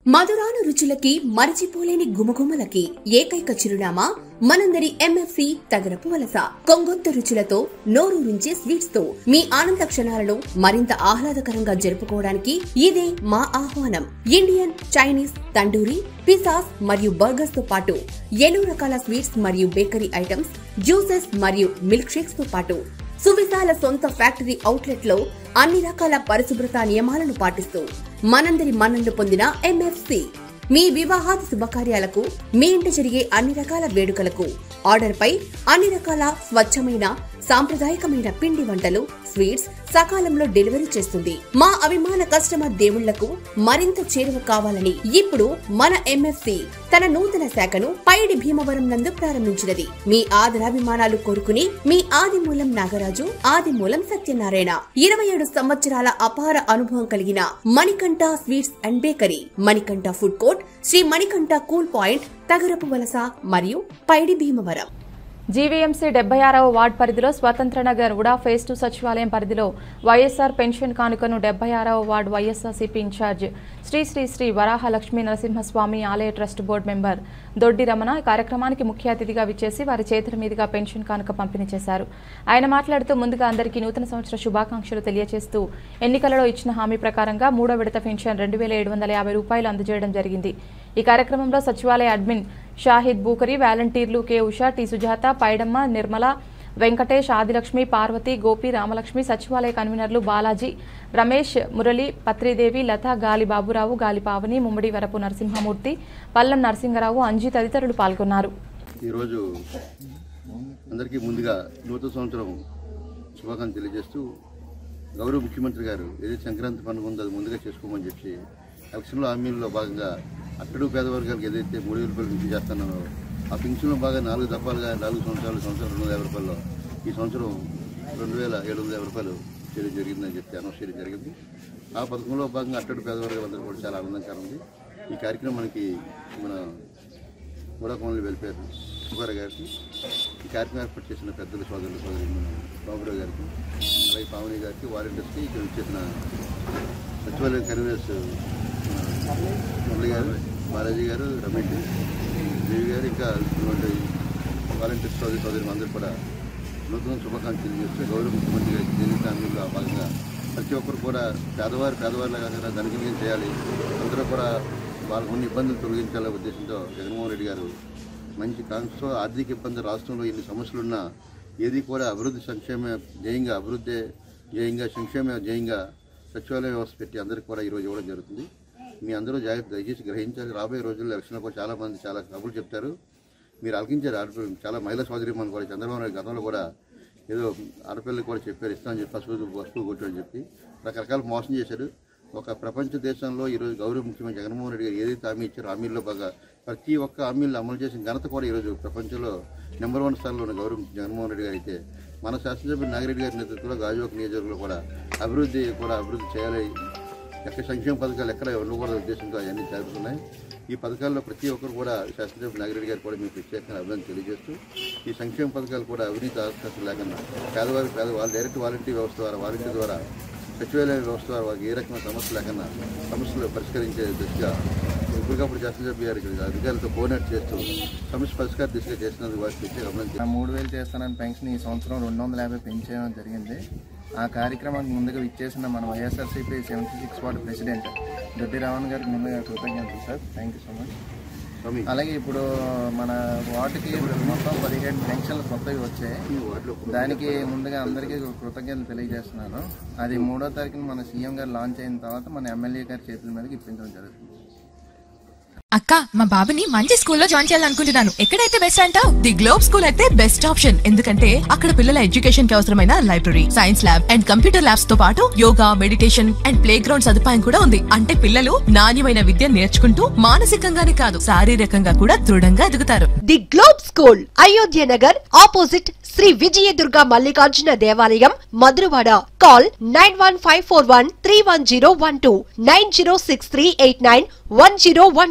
మధురాను రుచులకి మరచిపోలేని గుమగుమలకి ఏకైక చిరునామా మనందరి ఎంఎఫ్సి తగరపు వలస కొంగొత్త రుచులతో నోరూరించే స్వీట్స్ తో మీ ఆనంద క్షణాలను మరింత ఆహ్లాదకరంగా జరుపుకోవడానికి ఇదే మా ఆహ్వానం ఇండియన్ చైనీస్ తండూరి పిసాస్ మరియు బర్గర్స్ తో పాటు ఎన్నో రకాల స్వీట్స్ మరియు బేకరీ ఐటమ్స్ జ్యూసెస్ మరియు మిల్క్ షేక్స్ తో పాటు సువిశాల సొంత ఫ్యాక్టరీ అవుట్లెట్ లో అన్ని రకాల పరిశుభ్రత నియమాలను పాటిస్తూ మనందరి మన్ననలు పొందిన ఎంఎఫ్సి మీ వివాహాది శుభకార్యాలకు మీ ఇంట జరిగే అన్ని రకాల వేడుకలకు ఆర్డర్ పై అన్ని రకాల స్వచ్ఛమైన సాంప్రదాయకమైన పిండి వంటలు స్వీట్స్ సకాలంలో డెలివరీ చేస్తుంది మా అభిమాన కస్టమర్ దేవుళ్లకు మరింత చేరువ కావాలని ఇప్పుడు మన ఎంఎఫ్సి తన నూతన శాఖను పైడి భీమవరం నందు ప్రారంభించినది మీ ఆదరాభిమానాలు కోరుకుని మీ ఆదిమూలం నాగరాజు ఆదిమూలం సత్యనారాయణ ఇరవై ఏడు సంవత్సరాల అపార అనుభవం కలిగిన Manikanta sweets and bakery Manikanta food court Shri Manikanta cool point Tagarapu Valasa మరియు పైడి భీమవరం జీవీఎంసీ డెబ్బై ఆరవ వార్డ్ పరిధిలో స్వతంత్ర నగర్ ఉడా ఫేజ్ టూ సచివాలయం పరిధిలో వైఎస్ఆర్ పెన్షన్ కానుకను డెబ్బై ఆరవ ward YSRCP incharge Shri Shri Shri Varaha Lakshmi Narasimhaswamy ఆలయ ట్రస్ట్ బోర్డు మెంబర్ దొడ్డి రమణ ఈ కార్యక్రమానికి ముఖ్య అతిథిగా విచ్చేసి వారి చేతుల మీదుగా పెన్షన్ కానుక పంపిణీ చేశారు ఆయన మాట్లాడుతూ ముందుగా అందరికీ నూతన సంవత్సర శుభాకాంక్షలు తెలియజేస్తూ ఎన్నికలలో ఇచ్చిన హామీ ప్రకారంగా మూడో విడత పెన్షన్ రెండు వేల ఏడు వందల యాభై రూపాయలు అందజేయడం జరిగింది ఈ కార్యక్రమంలో సచివాలయ అడ్మిన్ షాహిద్ బూకరి వాలంటీర్లు కె ఉషా టి సుజాత పైడమ్మ నిర్మల వెంకటేష్ ఆదిలక్ష్మి పార్వతి గోపి రామలక్ష్మి సచివాలయ కన్వీనర్లు బాలాజీ రమేష్ మురళి పత్రిదేవి లత గాలి బాబురావు గాలి పావని ముమ్మడి వరపు నరసింహమూర్తి పల్లం నరసింగరావు అంజీ తదితరులు పాల్గొన్నారు ఈరోజు అందరికీ ముందుగా నూతన సంవత్సరం శుభాకాంక్షలు తెలియజేస్తూ గౌరవ ముఖ్యమంత్రి గారు ఏదైతే సంక్రాంతి పండుగ ఉందో అది ముందుగా చేసుకోమని చెప్పి ఎలక్షన్లో హామీల్లో భాగంగా అట్టడు పేద వర్గాలకు ఏదైతే మూడు వేల రూపాయలు పింఛన్ చేస్తున్నారో ఆ పింఛన్లో బాగా నాలుగు దఫాలుగా నాలుగు సంవత్సరాలు సంవత్సరం రెండు వందల యాభై రూపాయలు ఈ సంవత్సరం రెండు వేల ఏడు వందల యాభై రూపాయలు చేయడం జరిగిందని చెప్పి అనౌన్స్ చేయడం జరిగింది ఆ పథకంలో భాగంగా అట్టడు పేద వర్గాలందరూ కూడా చాలా ఆనందంగా ఉంది ఈ కార్యక్రమానికి మన కూడా కోనలు వెళ్ళిపోయారు సుబ్బారావు గారికి ఈ కార్యక్రమం ఏర్పాటు చేసిన పెద్దల సోదరులు సోదరి బాబురావు గారికి అలాగే పావని గారికి వాలంటీర్స్కి ఇక్కడ వచ్చేసిన సచివాలయం కన్వీనర్స్ మురళి గారు బాలాజీ గారు రమేష్ దేవి గారు ఇంకా ఇటువంటి వాలంటీర్స్ సోదరి సోదరి అందరూ కూడా నూతన శుభాకాంక్షలు చేస్తూ గౌరవ ముఖ్యమంత్రి గారికి జీవిత హామీలో భాగంగా ప్రతి ఒక్కరు కూడా పేదవారు పేదవారిలా కాకుండా ధనికులు చేయాలి అందరూ కూడా వాళ్ళకు ఉన్న ఇబ్బందులు తొలగించాలనే ఉద్దేశంతో జగన్మోహన్ రెడ్డి గారు మంచి కాంక్షతో ఆర్థిక ఇబ్బంది రాష్ట్రంలో ఎన్ని సమస్యలున్నా ఏది కూడా అభివృద్ధి సంక్షేమ ధ్యేయంగా అభివృద్ధి ధ్యేయంగా సంక్షేమ ధ్యేయంగా సచివాలయ వ్యవస్థ పెట్టి అందరికీ కూడా ఈరోజు ఇవ్వడం జరుగుతుంది మీ అందరూ జాగ్రత్త దయచేసి గ్రహించాలి రాబోయే రోజుల్లో ఎలక్షన్లో కూడా చాలా మంది చాలా కబుర్లు చెప్తారు మీరు ఆలకించారు ఆడపిల్ల చాలా మహిళా సోదరి మన కూడా చంద్రబాబు నాయుడు గతంలో కూడా ఏదో ఆడపిల్లకి కూడా చెప్పారు ఇస్తామని చెప్పి పసుపు పసుపు కొట్టు అని చెప్పి రకరకాల మోసం చేశారు ఒక ప్రపంచ దేశంలో ఈరోజు గౌరవ ముఖ్యమంత్రి జగన్మోహన్ రెడ్డి గారు ఏదైతే హామీ ఇచ్చారో హామీల్లో బాగా ప్రతి ఒక్క హామీలను అమలు చేసిన ఘనత కూడా ఈరోజు ప్రపంచంలో నెంబర్ వన్ స్థానంలో ఉన్న గౌరవ జగన్మోహన్ రెడ్డి గారు అయితే మన శాసనసభ్యులు నాగిరెడ్డి గారి నేతృత్వంలో గాజువాక నియోజకవర్గంలో కూడా అభివృద్ధి కూడా అభివృద్ధి చేయాలి ఎక్కడ సంక్షేమ పథకాలు ఎక్కడ ఉండకూడదు ఉద్దేశంతో అవన్నీ జరుగుతున్నాయి ఈ పథకాల్లో ప్రతి ఒక్కరు కూడా శాసనసభ్యులు నాగిరెడ్డి గారు కూడా మీకు ప్రత్యేకంగా అభివృద్ధి తెలియజేస్తూ ఈ సంక్షేమ పథకాలు కూడా అవినీతి అవకాశం లేకుండా పేదవారికి పేద వాళ్ళు డైరెక్ట్ వాలంటీర్ వ్యవస్థ ద్వారా వాలంటీర్ ద్వారా సచివాలయ వ్యవస్థ ద్వారా వారికి ఏ రకమైన సమస్య లేకుండా సమస్యలు పరిష్కరించే దిశగా ఎప్పటికప్పుడు శాసనసభ్యు గారికి అధికారులతో కోఆర్డినేట్ చేస్తూ సమస్య పరిష్కార దిశగా చేసినందుకు వారికి ప్రత్యేక అభివృద్ధి ఆ మూడు వేలు చేస్తానని పెన్షన్ ఈ సంవత్సరం రెండు వందల యాభై పెంచడం జరిగింది ఆ కార్యక్రమానికి ముందుగా విచ్చేసిన మన YSRCP seventy six ward president Doddi Ravan గారికి ముందుగా కృతజ్ఞతలు sir thank you so much స్వామి అలాగే ఇప్పుడు మన వార్డుకి మొత్తం పదిహేడు పెన్షన్లు కొత్తవి వచ్చాయి ఈ వార్డులో దానికి ముందుగా అందరికీ కృతజ్ఞతలు తెలియజేస్తున్నాను అది మూడో తారీఖున మన సీఎం గారు లాంచ్ అయిన తర్వాత మన ఎమ్మెల్యే గారి చేతుల మీదకి ఇప్పించడం జరుగుతుంది అక్క మా బాబుని మంచి స్కూల్లో జాయిన్ చేయాలనుకుంటున్నాను ఎక్కడైతే బెస్ట్ అంటావు ది గ్లోబ్ స్కూల్ అయితే బెస్ట్ ఆప్షన్ ఎందుకంటే అక్కడ పిల్లల ఎడ్యుకేషన్ కి అవసరమైన library science lab and computer labs తో పాటు yoga meditation and playground సదుపాయం కూడా ఉంది అంటే పిల్లలు నాణ్యమైన విద్య నేర్చుకుంటూ మానసికంగానే కాదు శారీరకంగా కూడా దృఢంగా ఎదుగుతారు the globe school Ayodhya Nagar opposite Shri Vijayadurga Mallikarjuna దేవాలయం Madhurawada call nine one five four one three one zero one two nine zero six three eight nine one zero one